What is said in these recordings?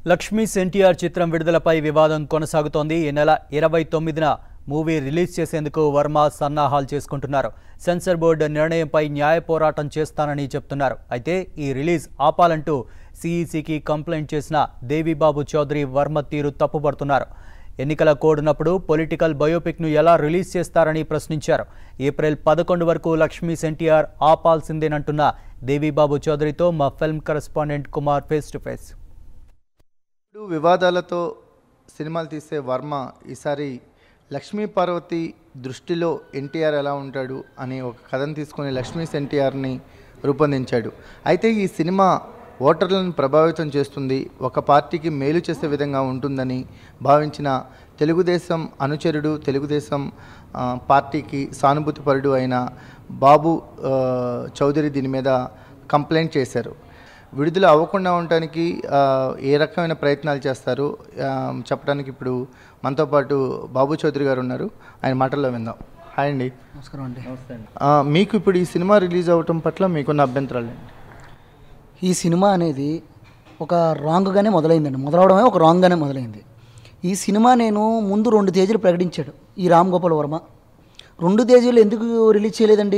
లక్ష్మీస్ ఎన్టీఆర్ చిత్రం విడుదలపై వివాదం కొనసాగుతోంది ఈ నెల ఇరవై తొమ్మిదిన మూవీ రిలీజ్ చేసేందుకు వర్మ సన్నాహాలు చేసుకుంటున్నారు సెన్సార్ బోర్డు నిర్ణయంపై న్యాయ పోరాటం చేస్తానని చెప్తున్నారు అయితే ఈ రిలీజ్ ఆపాలంటూ సీఈసీకి కంప్లైంట్ చేసిన దేవిబాబు చౌదరి వర్మ తీరు తప్పుపడుతున్నారు ఎన్నికల కోడ్నప్పుడు పొలిటికల్ బయోపిక్ను ఎలా రిలీజ్ చేస్తారని ప్రశ్నించారు ఏప్రిల్ పదకొండు వరకు లక్ష్మీస్ ఎన్టీఆర్ ఆపాల్సిందేనంటున్న దేవిబాబు చౌదరితో మా film correspondent Kumar face to face ఇప్పుడు వివాదాలతో సినిమాలు తీసే వర్మ ఈసారి లక్ష్మీ పార్వతి దృష్టిలో ఎన్టీఆర్ ఎలా ఉంటాడు అనే ఒక కథను తీసుకుని లక్ష్మీస్ ఎన్టీఆర్ని రూపొందించాడు అయితే ఈ సినిమా ఓటర్లను ప్రభావితం చేస్తుంది ఒక పార్టీకి మేలు చేసే విధంగా ఉంటుందని భావించిన తెలుగుదేశం అనుచరుడు తెలుగుదేశం ఆ, పార్టీకి సానుభూతిపరుడు అయిన బాబు ఆ, చౌదరి దీని మీద కంప్లైంట్ చేశారు విడుదల అవ్వకుండా ఉండటానికి ఆ, ఏ రకమైన ప్రయత్నాలు చేస్తారు ఆ, చెప్పడానికి ఇప్పుడు మనతో పాటు బాబు చౌదరి గారు ఉన్నారు ఆయన మాటల్లో విందాం హాయ్ అండి నమస్కారం అండి ఆ, మీకు ఇప్పుడు ఈ సినిమా రిలీజ్ అవ్వటం పట్ల మీకున్న అభ్యంతరాలు ఏంటి ఈ సినిమా అనేది ఒక రాంగ్గానే మొదలైందండి మొదలవడమే ఒక రాంగ్గానే మొదలైంది ఈ సినిమా నేను ముందు రెండు తేదీలు ప్రకటించాడు ఈ రామ్ గోపాల్ వర్మ రెండు తేదీలు ఎందుకు రిలీజ్ చేయలేదండి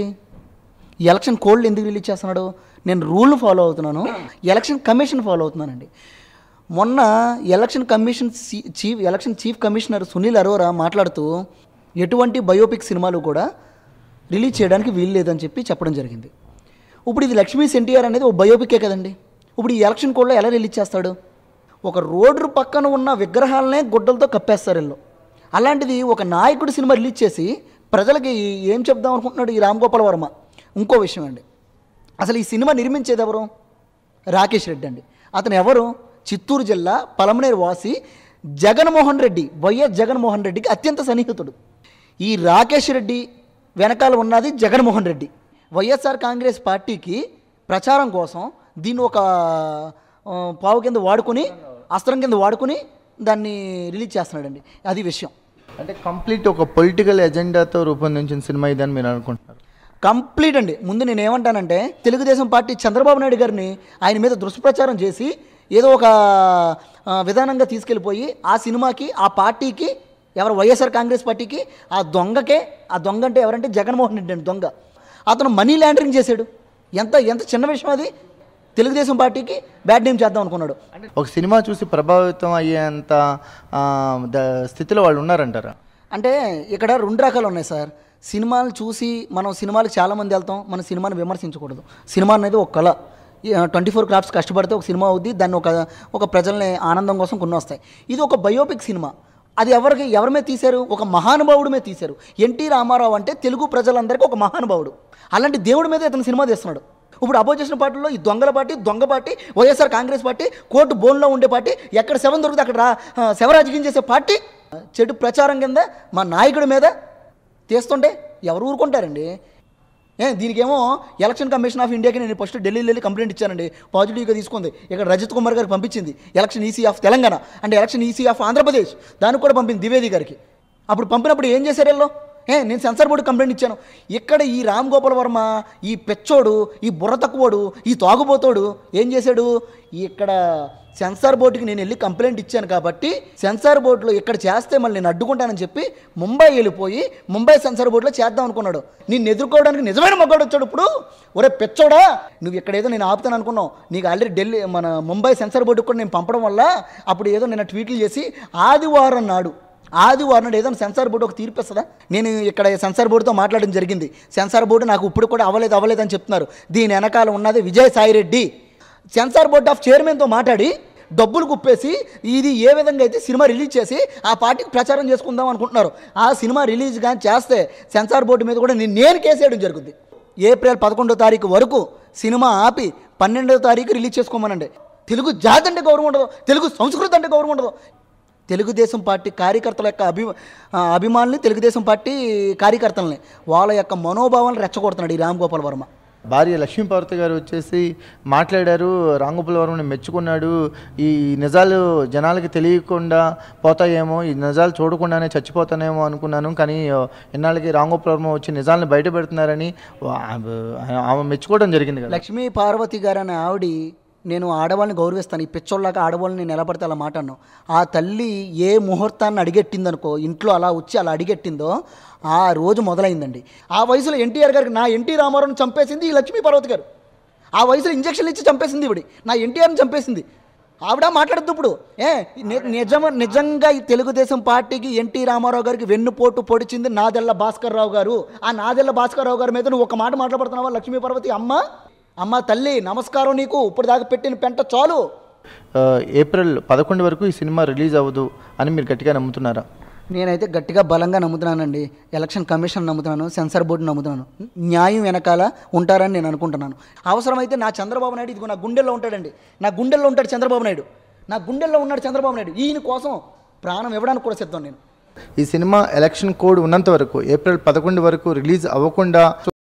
ఈ ఎలక్షన్ కోడ్లు ఎందుకు రిలీజ్ చేస్తున్నాడు నేను రూల్ ఫాలో అవుతున్నాను ఎలక్షన్ కమిషన్ ఫాలో అవుతున్నానండి మొన్న ఎలక్షన్ కమిషన్ సి- chief election chief commissioner Sunil Arora మాట్లాడుతూ ఎటువంటి బయోపిక్ సినిమాలు కూడా రిలీజ్ చేయడానికి వీలు లేదని చెప్పి చెప్పడం జరిగింది ఇప్పుడు ఇది లక్ష్మీస్ ఎన్టీఆర్ అనేది ఒక బయోపికే కదండి ఇప్పుడు ఈ ఎలక్షన్ కోడ్లో ఎలా రిలీజ్ చేస్తాడు ఒక రోడ్డు పక్కన ఉన్న విగ్రహాలనే గుడ్డలతో కప్పేస్తారు వీళ్ళు అలాంటిది ఒక నాయకుడి సినిమా రిలీజ్ చేసి ప్రజలకి ఏం చెప్దాం అనుకుంటున్నాడు ఈ రామ్ గోపాల్ వర్మ ఇంకో విషయం అండి అసలు ఈ సినిమా నిర్మించేది ఎవరు రాకేష్ రెడ్డి అండి అతను ఎవరు చిత్తూరు జిల్లా పలమనేరు వాసి జగన్మోహన్ రెడ్డి వైఎస్ జగన్మోహన్ రెడ్డికి అత్యంత సన్నిహితుడు ఈ రాకేష్ రెడ్డి వెనకాల ఉన్నది జగన్మోహన్ రెడ్డి వైఎస్ఆర్ కాంగ్రెస్ పార్టీకి ప్రచారం కోసం దీన్ని ఒక ఆ, పావు కింద వాడుకొని అస్త్రం కింద వాడుకొని దాన్ని రిలీజ్ చేస్తున్నాడండి అది విషయం అంటే కంప్లీట్ ఒక పొలిటికల్ ఎజెండాతో రూపొందించిన సినిమా ఇదని మీరు అనుకుంటున్నారు కంప్లీట్ అండి ముందు నేను ఏమంటానంటే తెలుగుదేశం పార్టీ చంద్రబాబు నాయుడు గారిని ఆయన మీద దుష్ప్రచారం చేసి ఏదో ఒక ఆ, విధానంగా తీసుకెళ్ళిపోయి ఆ సినిమాకి ఆ పార్టీకి ఎవరు వైఎస్ఆర్ కాంగ్రెస్ పార్టీకి ఆ దొంగకే ఆ దొంగ అంటే ఎవరంటే జగన్మోహన్ రెడ్డి అండి దొంగ అతను మనీ లాండరింగ్ చేశాడు ఎంత ఎంత చిన్న విషయం అది తెలుగుదేశం పార్టీకి బ్యాడ్ నేమ్ చేద్దాం అనుకున్నాడు ఒక సినిమా చూసి ప్రభావితం అయ్యేంత ఆ, ద- స్థితిలో వాళ్ళు ఉన్నారంటారా అంటే ఇక్కడ రెండు రకాలు ఉన్నాయి సార్ సినిమాలు చూసి మనం సినిమాలకు చాలామంది వెళ్తాం మన సినిమాని విమర్శించకూడదు సినిమా అనేది ఒక కళ ట్వంటీ ఫోర్ క్రాఫ్ట్స్ కష్టపడితే ఒక సినిమా అవుద్ది దాన్ని ఒక ఒక ప్రజల్ని ఆనందం కోసం కొన్ని వస్తాయి ఇది ఒక బయోపిక్ సినిమా అది ఎవరికి ఎవరి మీద తీశారు ఒక మహానుభావుడి మీద తీశారు ఎన్టీ రామారావు అంటే తెలుగు ప్రజలందరికీ ఒక మహానుభావుడు అలాంటి దేవుడి మీద ఇతను సినిమా తీస్తున్నాడు ఇప్పుడు అపోజిషన్ పార్టీలో ఈ దొంగల పార్టీ దొంగ party YSR Congress party court బోన్లో ఉండే పార్టీ ఎక్కడ శవం దొరికితే అక్కడ రా ఆ, శవరాజకీయం చేసే పార్టీ చెడు ప్రచారం కింద మా నాయకుడి మీద తీస్తుంటే ఎవరు ఊరుకుంటారండి ఏ దీనికేమో ఎలక్షన్ కమిషన్ ఆఫ్ ఇండియాకి నేను ఫస్ట్ ఢిల్లీలో వెళ్ళి కంప్లైంట్ ఇచ్చానండి పాజిటివ్గా తీసుకుంది ఇక్కడ రజత్ కుమార్ గారికి పంపించింది ఎలక్షన్ ఈసీ ఆఫ్ తెలంగాణ అంటే ఎలక్షన్ ఈసీ ఆఫ్ ఆంధ్రప్రదేశ్ దానికి కూడా పంపింది ద్వివేది గారికి అప్పుడు పంపినప్పుడు ఏం చేశారు వీళ్ళు ఏ నేను సెన్సార్ బోర్డు కంప్లైంట్ ఇచ్చాను ఇక్కడ ఈ రామ్ గోపాల్ వర్మ ఈ పెచ్చోడు ఈ బుర్ర తక్కువోడు ఈ తాగుబోతోడు ఏం చేశాడు ఇక్కడ సెన్సార్ బోర్డుకి నేను వెళ్ళి కంప్లైంట్ ఇచ్చాను కాబట్టి సెన్సార్ బోర్డులో ఇక్కడ చేస్తే మళ్ళీ నేను అడ్డుకుంటానని చెప్పి ముంబై వెళ్ళిపోయి ముంబై సెన్సార్ బోర్డులో చేద్దాం అనుకున్నాడు నిన్ను ఎదుర్కోవడానికి నిజమైన మగాడు వచ్చాడు ఇప్పుడు ఒరే పెచ్చోడా నువ్వు ఇక్కడ ఏదో నేను ఆపుతాను అనుకున్నావు నీకు ఆల్రెడీ ఢిల్లీ మన ముంబై సెన్సార్ బోర్డుకి కూడా నేను పంపడం వల్ల అప్పుడు ఏదో నిన్న ట్వీట్లు చేసి ఆదివారం నాడు ఆదివారం నాడు ఏదైనా సెన్సార్ బోర్డు ఒక తీర్పు ఇస్తుందా నేను ఇక్కడ సెన్సార్ బోర్డుతో మాట్లాడడం జరిగింది సెన్సార్ బోర్డు నాకు ఇప్పుడు కూడా అవ్వలేదు అవ్వలేదు అని చెప్తున్నారు దీని వెనకాల ఉన్నది Vijayasai Reddy censor board of చైర్మన్తో మాట్లాడి డబ్బులు కుప్పేసి ఇది ఏ విధంగా అయితే సినిమా రిలీజ్ చేసి ఆ పార్టీకి ప్రచారం చేసుకుందాం అనుకుంటున్నారు ఆ సినిమా రిలీజ్ కానీ చేస్తే సెన్సార్ బోర్డు మీద కూడా నేను నేను కేసు వేయడం జరుగుతుంది ఏప్రిల్ పదకొండో తారీఖు వరకు సినిమా ఆపి పన్నెండో తారీఖు రిలీజ్ చేసుకోమనండి తెలుగు జాతి అంటే గౌరవం ఉండదు తెలుగు సంస్కృతి అంటే గౌరవం ఉండదు తెలుగుదేశం పార్టీ కార్యకర్తల యొక్క అభి ఆ, అభిమానుల్ని తెలుగుదేశం పార్టీ కార్యకర్తలని వాళ్ళ యొక్క మనోభావాలను రెచ్చగొడుతున్నాడు ఈ రామ్ గోపాల్ వర్మ భార్య లక్ష్మీపార్వతి గారు వచ్చేసి మాట్లాడారు రాంగోపాల్ వర్మని మెచ్చుకున్నాడు ఈ నిజాలు జనాలకి తెలియకుండా పోతాయేమో ఈ నిజాలు చూడకుండానే చచ్చిపోతానేమో అనుకున్నాను కానీ ఇన్నాళ్ళకి రాంగోపాల్ వర్మ వచ్చి నిజాలను బయట పెడుతున్నారని వా- ఆమె మెచ్చుకోవడం జరిగింది కదా లక్ష్మీ పార్వతి గారు అనే ఆవిడ నేను ఆడవాళ్ళని గౌరవిస్తాను ఈ పిచ్చోళ్ళగా ఆడవాళ్ళని నేను ఎలా పడితే అలా మాట అన్నాను ఆ తల్లి ఏ ముహూర్తాన్ని అడిగెట్టిందనుకో ఇంట్లో అలా వచ్చి అలా అడిగెట్టిందో ఆ రోజు మొదలైందండి ఆ వయసులో ఎన్టీఆర్ గారికి నా ఎన్టీ రామారావుని చంపేసింది ఈ లక్ష్మీ పార్వతి గారు ఆ వయసులో ఇంజక్షన్లు ఇచ్చి చంపేసింది ఇవిడి నా ఎన్టీఆర్ని చంపేసింది ఆవిడ మాట్లాడద్దు ఇప్పుడు ఏ ని- నిజం నిజంగా ఈ తెలుగుదేశం పార్టీకి ఎన్టీ రామారావు గారికి వెన్నుపోటు పొడిచింది నాదెల్ల భాస్కర్ రావు గారు ఆ నాదెల్ల భాస్కర్ రావు గారి మీద నువ్వు ఒక మాట మాట్లాడుతున్నావా లక్ష్మీ పార్వతి అమ్మ అమ్మ తల్లి నమస్కారం నీకు ఇప్పుడు దాకా పెట్టిన పెంట చాలు ఆ, ఏప్రిల్ పదకొండు వరకు ఈ సినిమా రిలీజ్ అవ్వదు అని మీరు గట్టిగా నమ్ముతున్నారా నేనైతే గట్టిగా బలంగా నమ్ముతున్నానండి ఎలక్షన్ కమిషన్ నమ్ముతున్నాను సెన్సార్ బోర్డు నమ్ముతున్నాను న్యాయం వెనకాల ఉంటారని నేను అనుకుంటున్నాను అవసరమైతే నా చంద్రబాబు నాయుడు ఇదిగో నా గుండెల్లో ఉంటాడండి నా గుండెల్లో ఉంటాడు చంద్రబాబు నాయుడు నా గుండెల్లో ఉన్నాడు చంద్రబాబు నాయుడు ఈయన కోసం ప్రాణం ఇవ్వడానికి కూడా సిద్ధం నేను ఈ సినిమా ఎలక్షన్ కోడ్ ఉన్నంత వరకు ఏప్రిల్ పదకొండు వరకు రిలీజ్ అవ్వకుండా